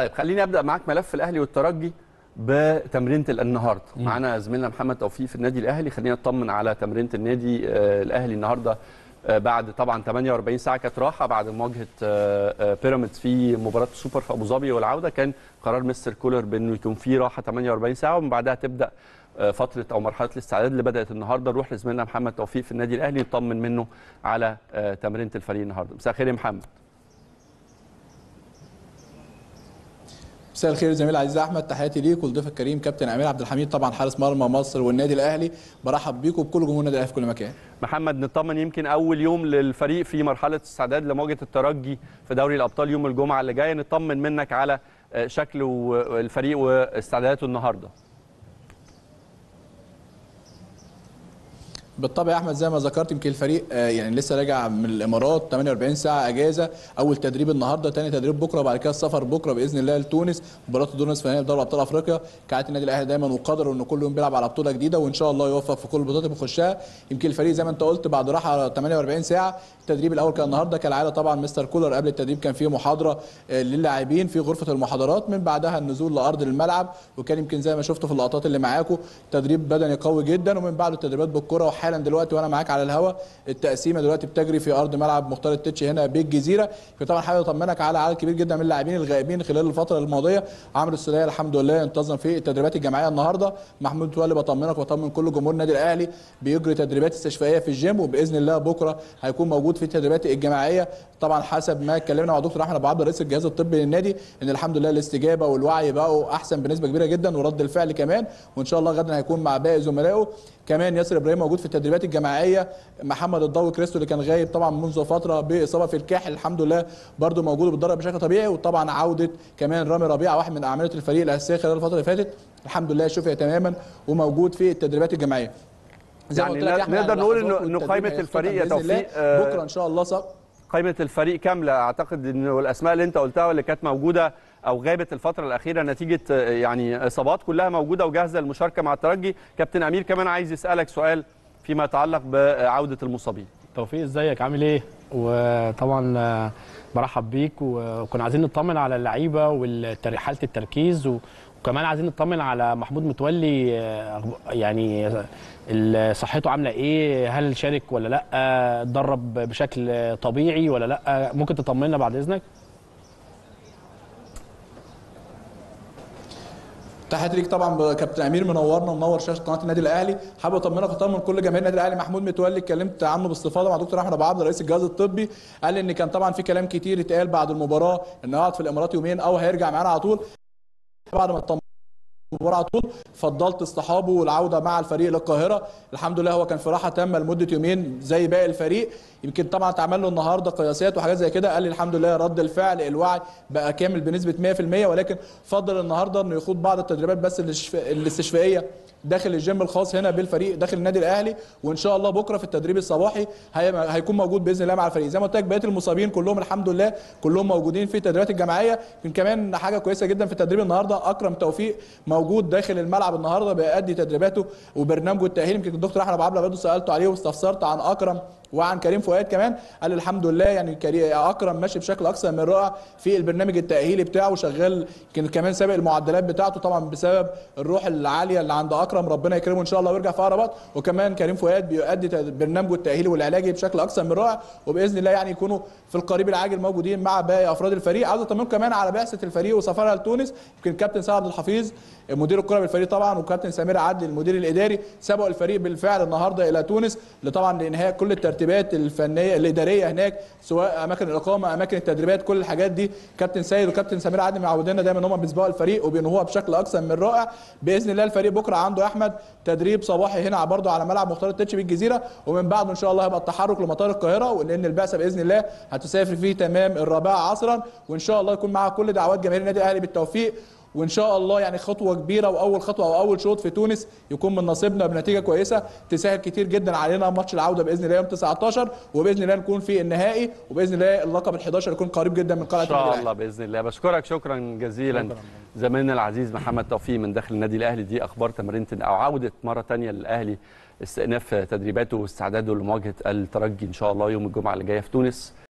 طيب خليني ابدا معاك ملف الاهلي والترجي بتمرينه النهارده معانا زميلنا محمد توفيق في النادي الاهلي خلينا نطمن على تمرينه النادي آه، الاهلي النهارده آه، بعد طبعا 48 ساعه كانت راحه بعد مواجهه آه، آه، بيراميدز في مباراه السوبر في ابو ظبي والعوده كان قرار مستر كولر بانه يكون في راحه 48 ساعه ومن بعدها تبدا آه، فتره او مرحله الاستعداد اللي بدات النهارده نروح لزميلنا محمد توفيق في النادي الاهلي نطمن منه على آه، تمرينه الفريق النهارده مساء الخير يا محمد مساء الخير زميل عزيز احمد تحياتي ليك ولضيف الكريم كابتن امير عبد الحميد طبعا حارس مرمى مصر والنادي الاهلي برحب بيكم وبكل جمهور النادي الاهلي في كل مكان محمد نطمن يمكن اول يوم للفريق في مرحله استعداد لمواجهه الترجي في دوري الابطال يوم الجمعه اللي جايه نطمن منك على آه، شكل و- الفريق واستعداداته النهارده بالطبع يا احمد زي ما ذكرت يمكن الفريق آه، يعني لسه راجع من الامارات 48 ساعه اجازه اول تدريب النهارده ثاني تدريب بكره بعد كده السفر بكره باذن الله لتونس مباراه الدور نصف نهائي دوري ابطال افريقيا كعاده النادي الاهلي دايما وقدر انه كل يوم بيلعب على بطوله جديده وان شاء الله يوفق في كل البطولات اللي بيخشها يمكن الفريق زي ما انت قلت بعد راحه 48 ساعه التدريب الاول كان النهارده كالعاده طبعا مستر كولر قبل التدريب كان فيه محاضره آه، للاعبين في غرفه المحاضرات من بعدها النزول لارض الملعب وكان يمكن زي ما شفتوا في اللقطات اللي معاكم تدريب بدني قوي جدا ومن بعده التدريبات بالكره وحالا دلوقتي وانا معاك على الهواء التقسيمه دلوقتي بتجري في ارض ملعب مختار التتش هنا بالجزيره فطبعا حابب اطمنك على عدد كبير جدا من اللاعبين الغائبين خلال الفتره الماضيه عمرو السوليه الحمد لله انتظم في التدريبات الجماعيه النهارده محمود متولي بطمنك وبطمن كل جمهور النادي الاهلي بيجري تدريبات استشفائيه في الجيم وباذن الله بكره هيكون موجود في التدريبات الجماعيه طبعا حسب ما اتكلمنا مع دكتور احمد ابو عبد رئيس الجهاز الطبي للنادي ان الحمد لله الاستجابه والوعي بقوا احسن بنسبه كبيره جدا ورد الفعل كمان وان شاء الله غدا هيكون مع باقي زملائه كمان ياسر ابراهيم موجود في التدريبات الجماعيه محمد الضوي كريستو اللي كان غايب طبعا منذ فتره باصابه في الكاحل الحمد لله برده موجود وبيتدرب بشكل طبيعي وطبعا عوده كمان رامي ربيعه واحد من اعمده الفريق الاساسيه خلال الفتره اللي فاتت الحمد لله شفي تماما وموجود في التدريبات الجماعيه زي ما يعني قلت لك يا أحمد، نقدر على نقول اللحظات إنه- إنه والتدريب قائمة هيختتم الفريق يا بإذن الله. توفيق، آه، بكره ان شاء الله صح قائمه الفريق كامله اعتقد انه الاسماء اللي انت قلتها واللي كانت موجوده او غابت الفتره الاخيره نتيجه آه، يعني اصابات كلها موجوده وجاهزه للمشاركه مع الترجي كابتن امير كمان عايز يسالك سؤال فيما يتعلق بعوده المصابين توفيق ازيك عامل ايه وطبعا آه، برحب بيك وكنا عايزين نطمن على اللعيبه وحاله التركيز و- وكمان عايزين نطمن على محمود متولي آه، أخب- يعني ال- صحته عامله ايه هل شارك ولا لا اتدرب بشكل طبيعي ولا لا ممكن تطمنا بعد اذنك تحياتي ليك طبعا كابتن امير منورنا ومنور شاشه قناه النادي الاهلي حابب اطمنك واطمن كل جماهير النادي الاهلي محمود متولي اتكلمت عنه باستفاضه مع دكتور احمد ابو عبد رئيس الجهاز الطبي قال ان كان طبعا في كلام كتير اتقال بعد المباراه انه يقعد في الامارات يومين او هيرجع معانا على طول بعد ما اطمن المباراه على طول فضلت اصطحابه والعوده مع الفريق للقاهره الحمد لله هو كان في راحه تامه لمده يومين زي باقي الفريق يمكن طبعا اتعمل له النهارده قياسات وحاجات زي كده قال لي الحمد لله رد الفعل الوعي بقى كامل بنسبه 100% ولكن فضل النهارده انه يخوض بعض التدريبات بس الاستشف- الاستشفائيه داخل الجيم الخاص هنا بالفريق داخل النادي الاهلي وان شاء الله بكره في التدريب الصباحي هي- هيكون موجود باذن الله مع الفريق زي ما قلت لك بقيه المصابين كلهم الحمد لله كلهم موجودين في التدريبات الجماعيه يمكن كمان حاجه كويسه جدا في التدريب النهارده اكرم توفيق موجود داخل الملعب النهارده بيأدي تدريباته وبرنامجه التاهيلي يمكن الدكتور احمد عبد برضه سالته عليه واستفسرت عن اكرم وعن كريم فؤاد كمان قال الحمد لله يعني كريم اكرم ماشي بشكل اكثر من رائع في البرنامج التاهيلي بتاعه شغال كان كمان سابق المعدلات بتاعته طبعا بسبب الروح العاليه اللي عند اكرم ربنا يكرمه ان شاء الله ويرجع في اقرب وقت وكمان كريم فؤاد بيؤدي تد- برنامجه التاهيلي والعلاجي بشكل اكثر من رائع وباذن الله يعني يكونوا في القريب العاجل موجودين مع باقي افراد الفريق عاوز اطمنكم كمان على بعثه الفريق وسفرها لتونس يمكن كابتن سعد عبد الحفيظ مدير الكره بالفريق طبعا وكابتن سمير عدلي المدير الاداري سبقوا الفريق بالفعل النهارده الى تونس لطبعا لانهاء كل الترتيبات الفنيه الاداريه هناك سواء اماكن الاقامه اماكن التدريبات كل الحاجات دي كابتن سيد وكابتن سمير عدلي معودينا دايما ان هم بيسبقوا الفريق وبينهوها بشكل اكثر من رائع باذن الله الفريق بكره عنده احمد تدريب صباحي هنا برضه على ملعب مختار التتش بالجزيره ومن بعده ان شاء الله هيبقى التحرك لمطار القاهره ولان البعثه باذن الله هتسافر فيه تمام الرابعه عصرا وان شاء الله يكون معاها كل دعوات جماهير النادي الاهلي بالتوفيق وان شاء الله يعني خطوه كبيره واول خطوه او اول شوط في تونس يكون من نصيبنا بنتيجه كويسه تسهل كتير جدا علينا ماتش العوده باذن الله يوم 19 وباذن الله نكون في النهائي وباذن الله اللقب ال11 يكون قريب جدا من قلعه ان شاء النادي الله باذن الله بشكرك شكرا جزيلا شكراً. زميلنا العزيز محمد توفيق من داخل النادي الاهلي دي اخبار تمرينه او عوده مره ثانيه للاهلي استئناف تدريباته واستعداده لمواجهه الترجي ان شاء الله يوم الجمعه اللي جايه في تونس